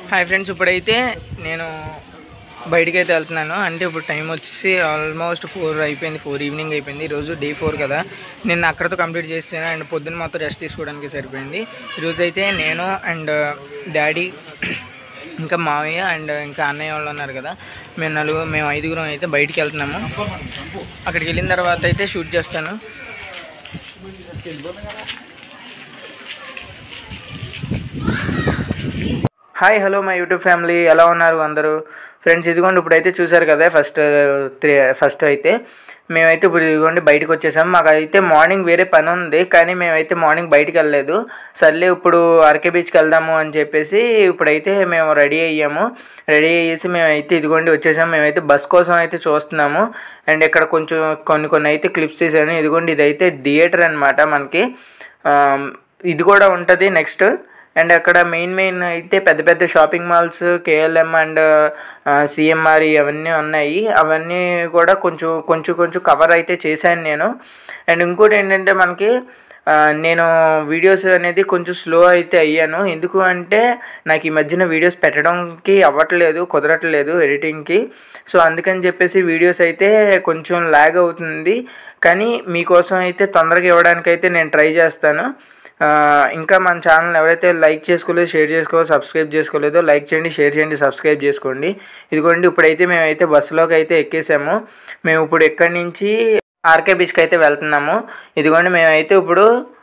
Hi friends ఇప్పుడైతే నేను బయటికి అయితే వెళ్తున్నాను అంటే ఇప్పుడు టైం వచ్చేసి ఆల్మోస్ట్ ఫోర్ అయిపోయింది ఫోర్ ఈవినింగ్ అయిపోయింది ఈరోజు డే ఫోర్ కదా నేను అక్కడతో కంప్లీట్ చేస్తాను అండ్ పొద్దున్న మొత్తం రెస్ట్ తీసుకోవడానికి సరిపోయింది ఈరోజు అయితే నేను అండ్ డాడీ ఇంకా మావయ్య అండ్ ఇంకా అన్నయ్య వాళ్ళు ఉన్నారు కదా మేము నలుగురు మేము ఐదుగురం అయితే బయటికి వెళ్తున్నాము అక్కడికి వెళ్ళిన తర్వాత అయితే షూట్ చేస్తాను hi hello my YouTube family ఎలా ఉన్నారు అందరూ ఫ్రెండ్స్ ఇదిగోండి ఇప్పుడైతే చూసారు కదా ఫస్ట్ త్రీ ఫస్ట్ అయితే మేమైతే ఇప్పుడు ఇదిగోండి బయటకు వచ్చేసాం మాకు అయితే మార్నింగ్ వేరే పని ఉంది కానీ మేమైతే మార్నింగ్ బయటికి వెళ్ళలేదు సర్లే ఇప్పుడు ఆర్కే బీచ్కి వెళ్దాము అని చెప్పేసి ఇప్పుడైతే మేము రెడీ అయ్యాము రెడీ అయ్యేసి మేమైతే ఇదిగోండి వచ్చేసాము మేమైతే బస్ కోసం అయితే చూస్తున్నాము అండ్ ఇక్కడ కొంచెం కొన్ని కొన్ని అయితే క్లిప్స్ తీసాను ఇదిగోండి ఇదైతే థియేటర్ అనమాట మనకి ఆ, ఇది కూడా ఉంటుంది నెక్స్ట్ అండ్ అక్కడ మెయిన్ మెయిన్ అయితే పెద్ద పెద్ద shopping malls KLM and CMR అవన్నీ ఉన్నాయి అవన్నీ కూడా కొంచెం కొంచెం కొంచెం కవర్ అయితే చేశాను నేను అండ్ ఇంకోటి ఏంటంటే మనకి ఆ, నేను వీడియోస్ అనేది కొంచెం స్లో అయితే అయ్యాను ఎందుకు అంటే నాకు ఈ మధ్యన వీడియోస్ పెట్టడానికి అవ్వట్లేదు కుదరట్లేదు ఎడిటింగ్కి సో అందుకని చెప్పేసి వీడియోస్ అయితే కొంచెం లాగ్ అవుతుంది కానీ మీకోసం అయితే తొందరగా ఇవ్వడానికి అయితే నేను ట్రై చేస్తాను ఆ, ఇంకా మన ఛానల్ ఎవరైతే లైక్ చేసుకోలేదో షేర్ చేసుకోలేదో సబ్స్క్రైబ్ చేసుకోలేదో లైక్ చేయండి షేర్ చేయండి సబ్స్క్రైబ్ చేసుకోండి ఇదిగోండి ఇప్పుడైతే మేమైతే బస్సులోకి అయితే ఎక్కేసాము మేము ఇప్పుడు ఎక్కడి నుంచి ఆర్కే బీచ్కి అయితే వెళ్తున్నాము ఇదిగోండి మేమైతే ఇప్పుడు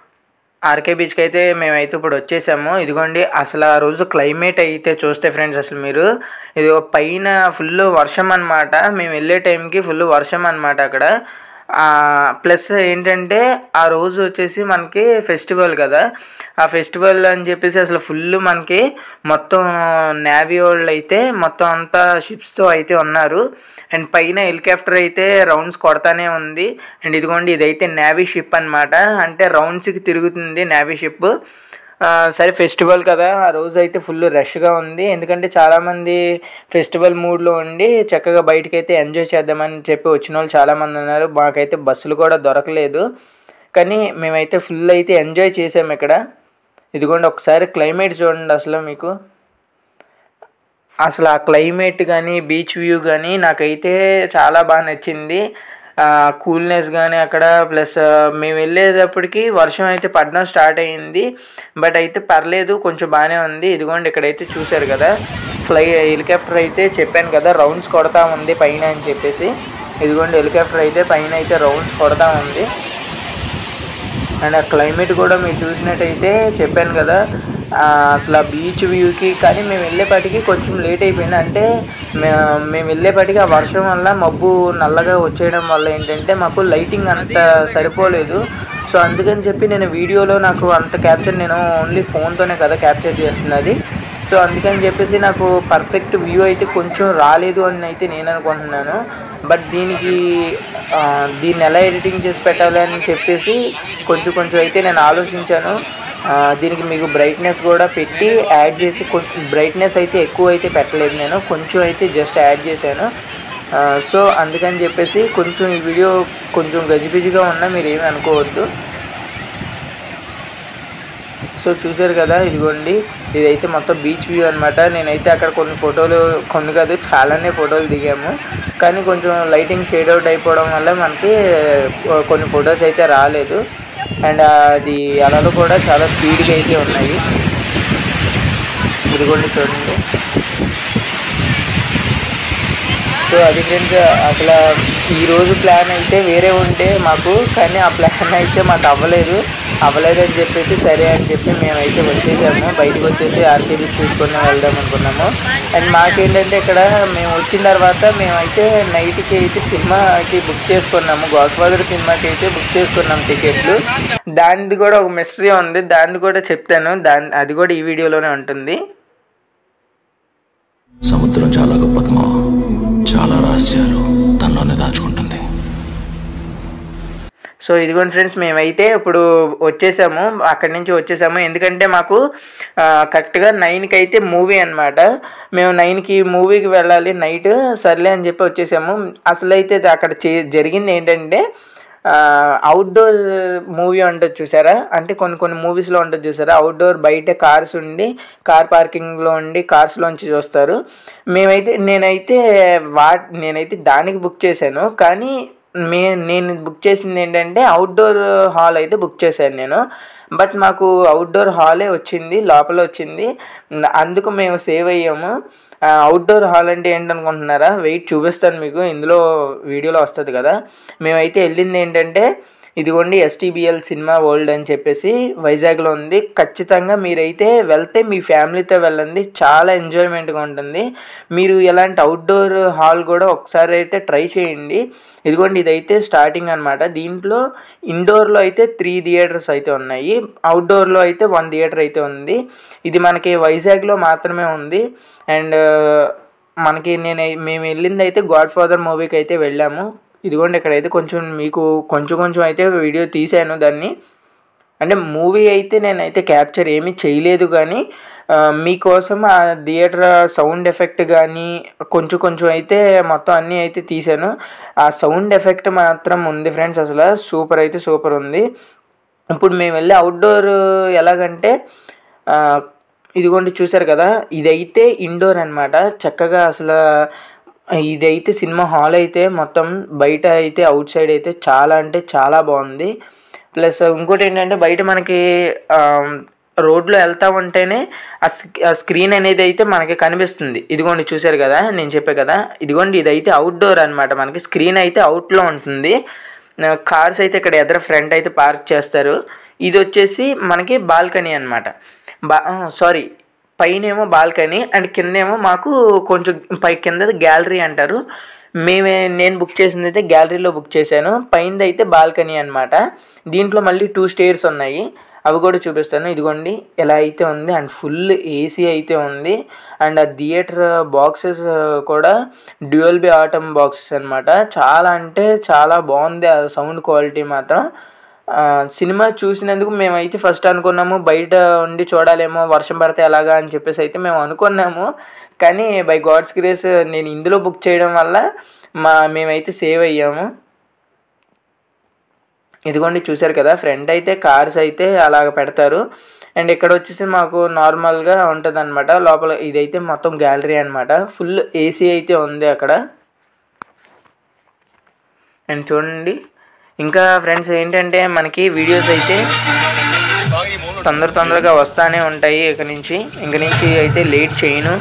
ఆర్కే బీచ్కి అయితే మేమైతే ఇప్పుడు వచ్చేసాము ఇదిగోండి అసలు ఆ రోజు క్లైమేట్ అయితే చూస్తే ఫ్రెండ్స్ అసలు మీరు ఇది పైన ఫుల్ వర్షం అనమాట మేము వెళ్ళే టైంకి ఫుల్ వర్షం అనమాట అక్కడ ప్లస్ ఏంటంటే ఆ రోజు వచ్చేసి మనకి ఫెస్టివల్ కదా ఆ ఫెస్టివల్ అని చెప్పేసి అసలు ఫుల్ మనకి మొత్తం నేవీ వాళ్ళు అయితే మొత్తం అంతా షిప్స్తో అయితే ఉన్నారు అండ్ పైన హెలికాప్టర్ అయితే రౌండ్స్ కొడతానే ఉంది అండ్ ఇదిగోండి ఇదైతే నేవీ షిప్ అనమాట అంటే రౌండ్స్కి తిరుగుతుంది నేవీ షిప్ ఆ, సరే ఫెస్టివల్ కదా ఆ రోజు అయితే ఫుల్ రష్గా ఉంది ఎందుకంటే చాలామంది ఫెస్టివల్ మూడ్లో ఉండి చక్కగా బయటకు అయితే ఎంజాయ్ చేద్దామని చెప్పి వచ్చిన వాళ్ళు చాలామంది ఉన్నారు మాకైతే బస్సులు కూడా దొరకలేదు కానీ మేమైతే ఫుల్ అయితే ఎంజాయ్ చేసాము ఇక్కడ ఇదిగోండి ఒకసారి క్లైమేట్ చూడండి అసలు మీకు అసలు ఆ క్లైమేట్ కానీ బీచ్ వ్యూ కానీ నాకైతే చాలా బాగా నచ్చింది కూల్నెస్ కానీ అక్కడ ప్లస్ మేము వెళ్ళేటప్పటికి వర్షం అయితే పడడం స్టార్ట్ అయ్యింది బట్ అయితే పర్లేదు కొంచెం బాగానే ఉంది ఇదిగోండి ఇక్కడైతే చూశారు కదా ఫ్లై హెలికాప్టర్ అయితే చెప్పాను కదా రౌండ్స్ కొడతా ఉంది పైన అని చెప్పేసి ఇదిగోండి హెలికాప్టర్ అయితే పైన అయితే రౌండ్స్ కొడతా ఉంది అండ్ ఆ క్లైమేట్ కూడా మీరు చూసినట్టయితే చెప్పాను కదా ఆ, అసలు ఆ బీచ్ వ్యూకి కానీ మేము వెళ్ళేపాటికి కొంచెం లేట్ అయిపోయింది అంటే మే- మేము వెళ్ళేపాటికి ఆ వర్షం వల్ల మబ్బు నల్లగా వచ్చేయడం వల్ల ఏంటంటే మాకు లైటింగ్ అంత సరిపోలేదు సో అందుకని చెప్పి నేను వీడియోలో నాకు అంత క్యాప్చర్ నేను ఓన్లీ ఫోన్తోనే కదా క్యాప్చర్ చేస్తున్నది సో అందుకని చెప్పేసి నాకు పర్ఫెక్ట్ వ్యూ అయితే కొంచెం రాలేదు అని అయితే నేను అనుకుంటున్నాను బట్ దీనికి ఆ, దీన్ని ఎలా ఎడిటింగ్ చేసి పెట్టాలి అని చెప్పేసి కొంచెం కొంచెం అయితే నేను ఆలోచించాను ఆ, దీనికి మీకు బ్రైట్నెస్ కూడా పెట్టి యాడ్ చేసి కొంచెం బ్రైట్నెస్ అయితే ఎక్కువ అయితే పెట్టలేదు నేను కొంచెం అయితే జస్ట్ యాడ్ చేశాను ఆ, సో అందుకని చెప్పేసి కొంచెం ఈ వీడియో కొంచెం గజిబిజిగా ఉన్నా మీరు ఏమీ అనుకోవద్దు సో చూసారు కదా ఇదిగోండి ఇదైతే మొత్తం బీచ్ వ్యూ అనమాట నేనైతే అక్కడ కొన్ని ఫోటోలు కొన్ని కాదు చాలానే ఫోటోలు దిగాము కానీ కొంచెం లైటింగ్ షేడ్ అవుట్ అయిపోవడం వల్ల మనకి ఆ, కొన్ని ఫొటోస్ అయితే రాలేదు అండ్ అది అలలు కూడా చాలా స్పీడ్గా అయితే ఉన్నాయి ఇదిగోండి చూడండి సో అది ఫ్రెండ్స్ అసలు ఈరోజు ప్లాన్ అయితే వేరే ఉంటే మాకు కానీ ఆ ప్లాన్ అయితే మాకు అవ్వలేదు అవ్వలేదని చెప్పేసి సరే అని చెప్పి మేమైతే వచ్చేసాము బయటకు వచ్చేసి ఆర్కే బీచ్ చూసుకొని వెళ్దాం అనుకున్నాము అండ్ మాకేంటంటే ఇక్కడ మేము వచ్చిన తర్వాత మేమైతే నైట్కి అయితే సినిమాకి బుక్ చేసుకున్నాము గాడ్ ఫాదర్ సినిమాకి అయితే బుక్ చేసుకున్నాం టికెట్లు దానిది కూడా ఒక మిస్టరీ ఉంది దాన్ని కూడా చెప్తాను దాని అది కూడా ఈ వీడియోలోనే ఉంటుంది సముద్రం చాలా గొప్పది మా చాలా రహస్యాలు తనలోనే దాచుకుంటుంది సో ఇదిగోండి ఫ్రెండ్స్ మేమైతే ఇప్పుడు వచ్చేసాము అక్కడి నుంచి వచ్చేసాము ఎందుకంటే మాకు ఆ, కరెక్ట్గా నైన్కి అయితే మూవీ అనమాట మేము నైన్కి మూవీకి వెళ్ళాలి నైట్ సర్లే అని చెప్పి వచ్చేసాము అసలు అయితే అక్కడ చే జరిగింది ఏంటంటే అవుట్డోర్ మూవీ ఉంటుంది చూసారా అంటే కొన్ని కొన్ని మూవీస్లో ఉంటుంది చూసారా అవుట్డోర్ బయట కార్స్ ఉండి కార్ పార్కింగ్లో ఉండి కార్స్లోంచి చూస్తారు మేమైతే నేనైతే వా నేనైతే దానికి బుక్ చేశాను కానీ మే నేను బుక్ చేసింది ఏంటంటే అవుట్డోర్ హాల్ అయితే బుక్ చేశాను నేను బట్ మాకు అవుట్డోర్ హాలే వచ్చింది లోపల వచ్చింది అందుకు మేము సేవ్ అయ్యాము అవుట్డోర్ హాల్ అంటే ఏంటనుకుంటున్నారా వెయిట్ చూపిస్తాను మీకు ఇందులో వీడియోలో వస్తుంది కదా మేమైతే వెళ్ళింది ఏంటంటే ఇదిగోండి ఎస్టీబిఎల్ సినిమా వరల్డ్ అని చెప్పేసి వైజాగ్లో ఉంది ఖచ్చితంగా మీరైతే వెళ్తే మీ ఫ్యామిలీతో వెళ్ళండి చాలా ఎంజాయ్మెంట్గా ఉంటుంది మీరు ఎలాంటి అవుట్డోర్ హాల్ కూడా ఒకసారి అయితే ట్రై చేయండి ఇదిగోండి ఇదైతే స్టార్టింగ్ అనమాట దీంట్లో ఇండోర్లో అయితే త్రీ థియేటర్స్ అయితే ఉన్నాయి అవుట్డోర్లో అయితే వన్ థియేటర్ అయితే ఉంది ఇది మనకి వైజాగ్లో మాత్రమే ఉంది అండ్ మనకి నేను మేము వెళ్ళింది అయితే గాడ్ ఫాదర్ మూవీకి అయితే వెళ్ళాము ఇదిగోండి ఇక్కడైతే కొంచెం మీకు కొంచెం కొంచెం అయితే వీడియో తీసాను దాన్ని అంటే మూవీ అయితే నేనైతే క్యాప్చర్ ఏమీ చేయలేదు కానీ మీకోసం ఆ థియేటర్ సౌండ్ ఎఫెక్ట్ కానీ కొంచెం కొంచెం అయితే మొత్తం అన్నీ అయితే తీసాను ఆ సౌండ్ ఎఫెక్ట్ మాత్రం ఉంది ఫ్రెండ్స్ అసలు సూపర్ అయితే సూపర్ ఉంది ఇప్పుడు మేము వెళ్ళి అవుట్డోర్ ఎలాగంటే ఇదిగోండి చూసారు కదా ఇదైతే ఇండోర్ అనమాట చక్కగా అసలు ఇదైతే సినిమా హాల్ అయితే మొత్తం బయట అయితే అవుట్ సైడ్ అయితే చాలా అంటే చాలా బాగుంది ప్లస్ ఇంకోటి ఏంటంటే బయట మనకి రోడ్లో వెళ్తా ఉంటేనే ఆ స్క్రీన్ అనేది అయితే మనకి కనిపిస్తుంది ఇదిగోండి చూసారు కదా నేను చెప్పే కదా ఇదిగోండి ఇదైతే అవుట్డోర్ అనమాట మనకి స్క్రీన్ అయితే అవుట్లో ఉంటుంది కార్స్ అయితే ఇక్కడ ఎదురు ఫ్రంట్ అయితే పార్క్ చేస్తారు ఇది వచ్చేసి మనకి బాల్కనీ అనమాట బా సారీ పైన ఏమో బాల్కనీ అండ్ కిందేమో మాకు కొంచెం పై కింద గ్యాలరీ అంటారు మేమే నేను బుక్ చేసింది అయితే గ్యాలరీలో బుక్ చేశాను పైనది అయితే బాల్కనీ అనమాట దీంట్లో మళ్ళీ టూ స్టేర్స్ ఉన్నాయి అవి కూడా చూపిస్తాను ఇదిగోండి ఎలా అయితే ఉంది అండ్ ఫుల్ ఏసీ అయితే ఉంది అండ్ ఆ థియేటర్ బాక్సెస్ కూడా డ్యూయల్ బి ఆటమ్ బాక్సెస్ అనమాట చాలా అంటే చాలా బాగుంది ఆ సౌండ్ క్వాలిటీ మాత్రం సినిమా చూసినందుకు మేమైతే ఫస్ట్ అనుకున్నాము బయట ఉండి చూడాలేమో వర్షం పడితే ఎలాగా అని చెప్పేసి అయితే మేము అనుకున్నాము కానీ బై గాడ్స్ గ్రేస్ నేను ఇందులో బుక్ చేయడం వల్ల మా మేమైతే సేవ్ అయ్యాము ఇదిగోండి చూసారు కదా ఫ్రంట్ అయితే కార్స్ అయితే అలాగ పెడతారు అండ్ ఇక్కడ వచ్చేసి మాకు నార్మల్గా ఉంటుంది అనమాట లోపల ఇదైతే మొత్తం గ్యాలరీ అనమాట ఫుల్ ఏసీ అయితే ఉంది అక్కడ అండ్ చూడండి ఇంకా ఫ్రెండ్స్ ఏంటంటే మనకి వీడియోస్ అయితే తొందర తొందరగా వస్తానే ఉంటాయి ఇక నుంచి ఇంక నుంచి అయితే లేట్ చేయను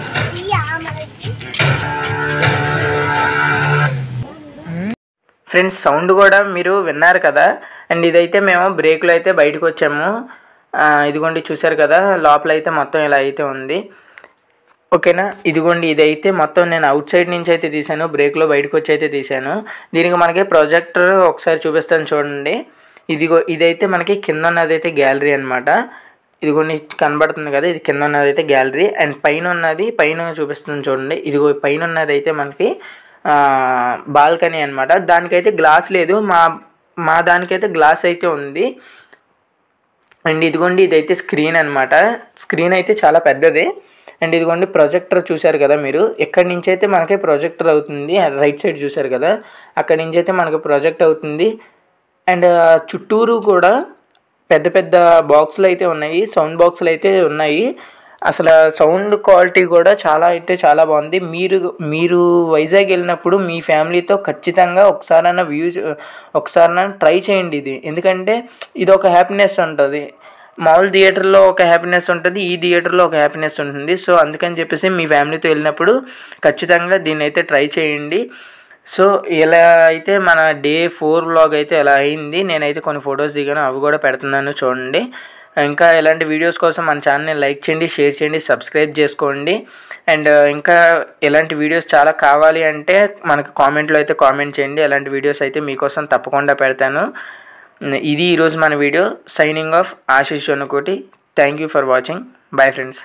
ఫ్రెండ్స్ సౌండ్ కూడా మీరు విన్నారు కదా అండ్ ఇదైతే మేము బ్రేక్లో అయితే బయటకు వచ్చాము ఇదిగోండి చూసారు కదా లోపల అయితే మొత్తం ఇలా అయితే ఉంది ఓకేనా ఇదిగోండి ఇదైతే మొత్తం నేను అవుట్ సైడ్ నుంచి అయితే తీసాను బ్రేక్లో బయటకు వచ్చి అయితే తీసాను దీనికి మనకి ప్రొజెక్టర్ ఒకసారి చూపిస్తాను చూడండి ఇదిగో ఇదైతే మనకి కింద ఉన్నది అయితే గ్యాలరీ అనమాట ఇదిగోండి కనబడుతుంది కదా ఇది కింద ఉన్నది అయితే గ్యాలరీ అండ్ పైన ఉన్నది పైన చూపిస్తుంది చూడండి ఇదిగో పైన ఉన్నది అయితే మనకి బాల్కనీ అనమాట దానికైతే గ్లాస్ లేదు మా మా దానికైతే గ్లాస్ అయితే ఉంది అండ్ ఇదిగోండి ఇదైతే స్క్రీన్ అనమాట స్క్రీన్ అయితే చాలా పెద్దది అండ్ ఇదిగోండి ప్రొజెక్టర్ చూశారు కదా మీరు ఎక్కడి నుంచి అయితే మనకి ప్రొజెక్టర్ అవుతుంది రైట్ సైడ్ చూశారు కదా అక్కడి నుంచి అయితే మనకి ప్రొజెక్ట్ అవుతుంది అండ్ చుట్టూరు కూడా పెద్ద పెద్ద బాక్సులు అయితే ఉన్నాయి సౌండ్ బాక్సులు అయితే ఉన్నాయి అసలు సౌండ్ క్వాలిటీ కూడా చాలా అయితే చాలా బాగుంది మీరు మీరు వైజాగ్ వెళ్ళినప్పుడు మీ ఫ్యామిలీతో ఖచ్చితంగా ఒకసారైనా వ్యూ ఒకసారైనా ట్రై చేయండి ఇది ఎందుకంటే ఇది ఒక హ్యాపీనెస్ ఉంటుంది మామూలు థియేటర్లో ఒక హ్యాపీనెస్ ఉంటుంది ఈ థియేటర్లో ఒక హ్యాపీనెస్ ఉంటుంది సో అందుకని చెప్పేసి మీ ఫ్యామిలీతో వెళ్ళినప్పుడు ఖచ్చితంగా దీన్ని అయితే ట్రై చేయండి సో ఇలా అయితే మన డే ఫోర్ వ్లాగ్ అయితే ఎలా అయింది నేనైతే కొన్ని ఫొటోస్ దిగాను అవి కూడా పెడుతున్నాను చూడండి ఇంకా ఇలాంటి వీడియోస్ కోసం మన ఛానల్ని లైక్ చేయండి షేర్ చేయండి సబ్స్క్రైబ్ చేసుకోండి అండ్ ఇంకా ఇలాంటి వీడియోస్ చాలా కావాలి అంటే మనకు కామెంట్లో అయితే కామెంట్ చేయండి ఇలాంటి వీడియోస్ అయితే మీకోసం తప్పకుండా పెడతాను ఇది ఈరోజు మన video signing off Ashish Anukoti thank you for watching bye friends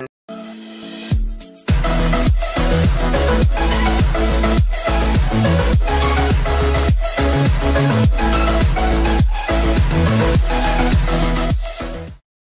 Thank you.